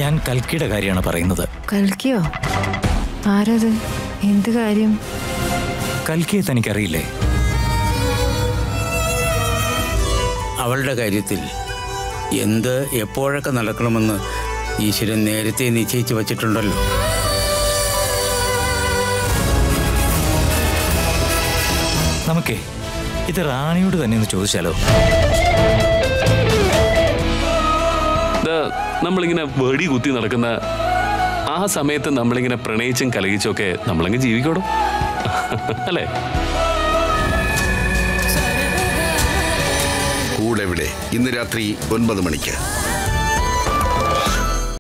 ഞാൻ കൽക്കിയുടെ കാര്യമാണ് പറയുന്നത് കൽക്കിയോ ആരത് എന്ത് കാര്യം കൽക്കിയെ തനിക്കറിയില്ലേ അവളുടെ കാര്യത്തിൽ എന്ത് എപ്പോഴൊക്കെ നടക്കണമെന്ന് ഈശ്വരൻ നേരത്തെ നിശ്ചയിച്ചു വച്ചിട്ടുണ്ടല്ലോ നമുക്കേ ഇത് റാണിയോട് തന്നെ ഒന്ന് ചോദിച്ചാലോ ദാ, നമ്മളിങ്ങനെ വെടി കുത്തി നടക്കുന്ന ആ സമയത്ത് നമ്മളിങ്ങനെ പ്രണയിച്ചും കലഹിച്ചും ഒക്കെ നമ്മളങ്ങ് ജീവിക്കോടും അല്ലേ കൂടെ ഇവിടെ ഇന്ന് രാത്രി ഒൻപത് മണിക്ക്